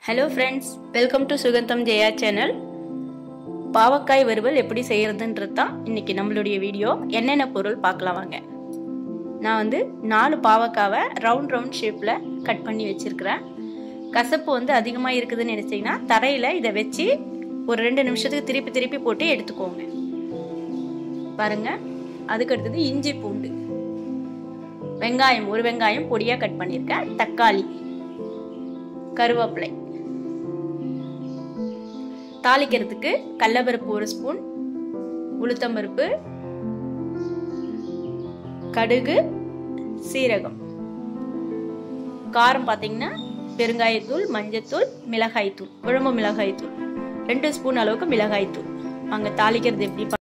hello friends welcome to Sugandham Jaya channel பாவக்காய் வறுவல் எப்படி செய்யறதுன்றது தான் இன்னைக்கு நம்மளுடைய வீடியோ என்னென்ன பொருள் பார்க்கலாம் வாங்க நான் வந்து நாலு பாவக்காவை ரவுண்ட் ரவுண்ட் ஷேப்பில் கட் பண்ணி வச்சுருக்கிறேன் கசப்பு வந்து அதிகமாக இருக்குதுன்னு நினச்சிங்கன்னா தரையில் இதை வச்சு ஒரு ரெண்டு நிமிஷத்துக்கு திருப்பி திருப்பி போட்டு எடுத்துக்கோங்க பாருங்க அதுக்கு அடுத்தது இஞ்சி பூண்டு வெங்காயம் ஒரு வெங்காயம் பொடியாக கட் பண்ணியிருக்கேன் தக்காளி கருவேப்பிலை தாளிக்கிறதுக்கு கடலப்பருப்பு ஒரு ஸ்பூன் உளுத்தம்பருப்பு கடுகு சீரகம் காரம் பார்த்தீங்கன்னா பெருங்காயத்தூள் மஞ்சத்தூள் மிளகாய்த்தூள் குழம்பு மிளகாய்த்தூள் ரெண்டு ஸ்பூன் அளவுக்கு மிளகாய்த்தூள் அங்கே தாளிக்கிறது எப்படி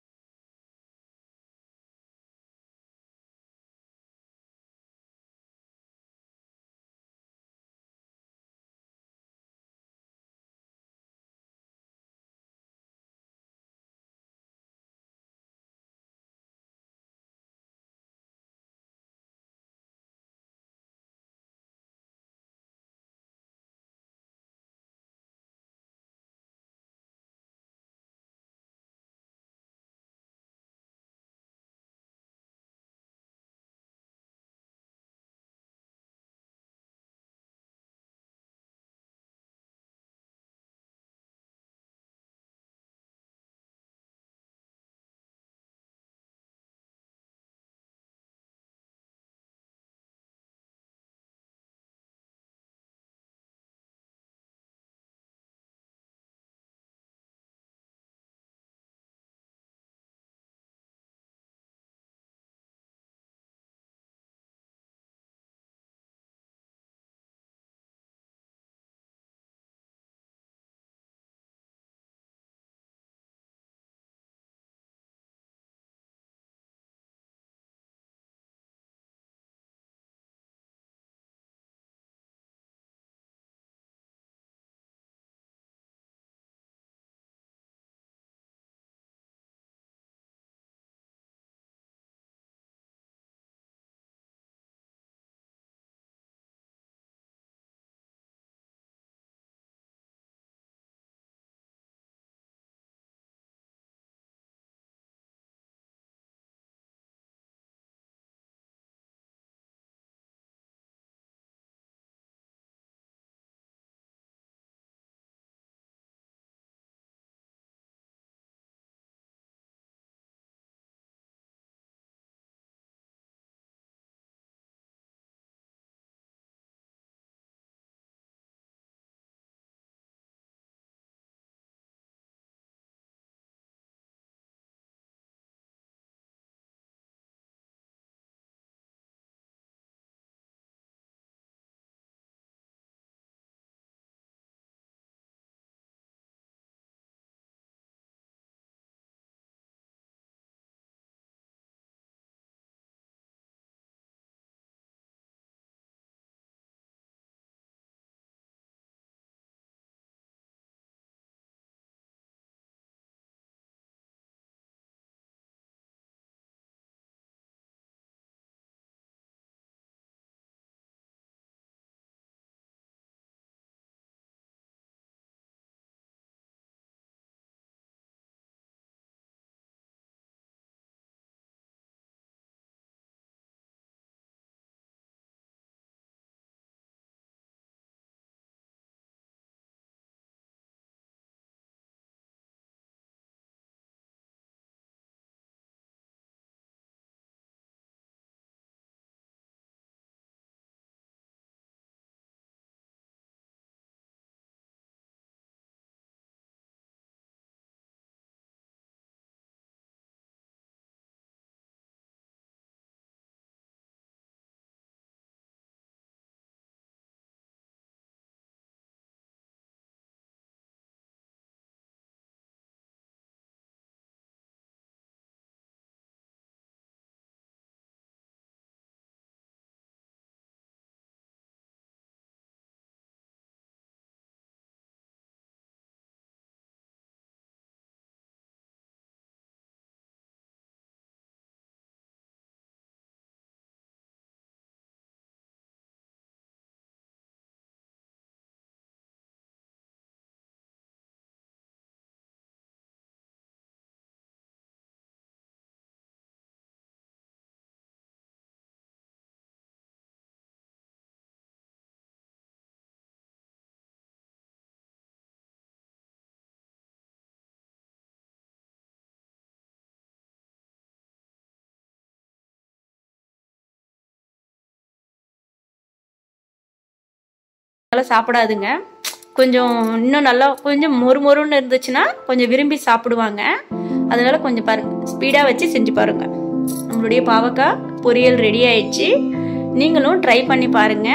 அதெல்லாம் சாப்பிடாதுங்க கொஞ்சம் இன்னும் நல்லா கொஞ்சம் மொறு மொறுன்னு இருந்துச்சுன்னா கொஞ்சம் விரும்பி சாப்பிடுவாங்க அதனால கொஞ்சம் பாருங்க ஸ்பீடாக வச்சு செஞ்சு பாருங்க நம்மளுடைய பாவக்காய் பொரியல் ரெடி ஆயிடுச்சு நீங்களும் ட்ரை பண்ணி பாருங்க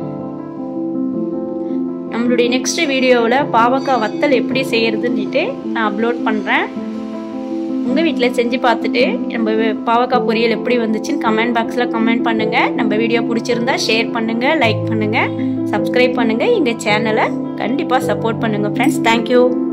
நம்மளுடைய நெக்ஸ்ட் வீடியோவில் பாவக்காய் வத்தல் எப்படி செய்யறதுன்னுட்டு நான் அப்லோட் பண்ணுறேன் உங்கள் வீட்டில் செஞ்சு பார்த்துட்டு நம்ம பாவக்காய் பொரியல் எப்படி வந்துச்சுன்னு கமெண்ட் பாக்ஸில் கமெண்ட் பண்ணுங்கள் நம்ம வீடியோ பிடிச்சிருந்தா ஷேர் பண்ணுங்கள் லைக் பண்ணுங்கள் சப்ஸ்கிரைப் பண்ணுங்கள் எங்கள் சேனலை கண்டிப்பாக சப்போர்ட் பண்ணுங்கள் ஃப்ரெண்ட்ஸ் தேங்க்யூ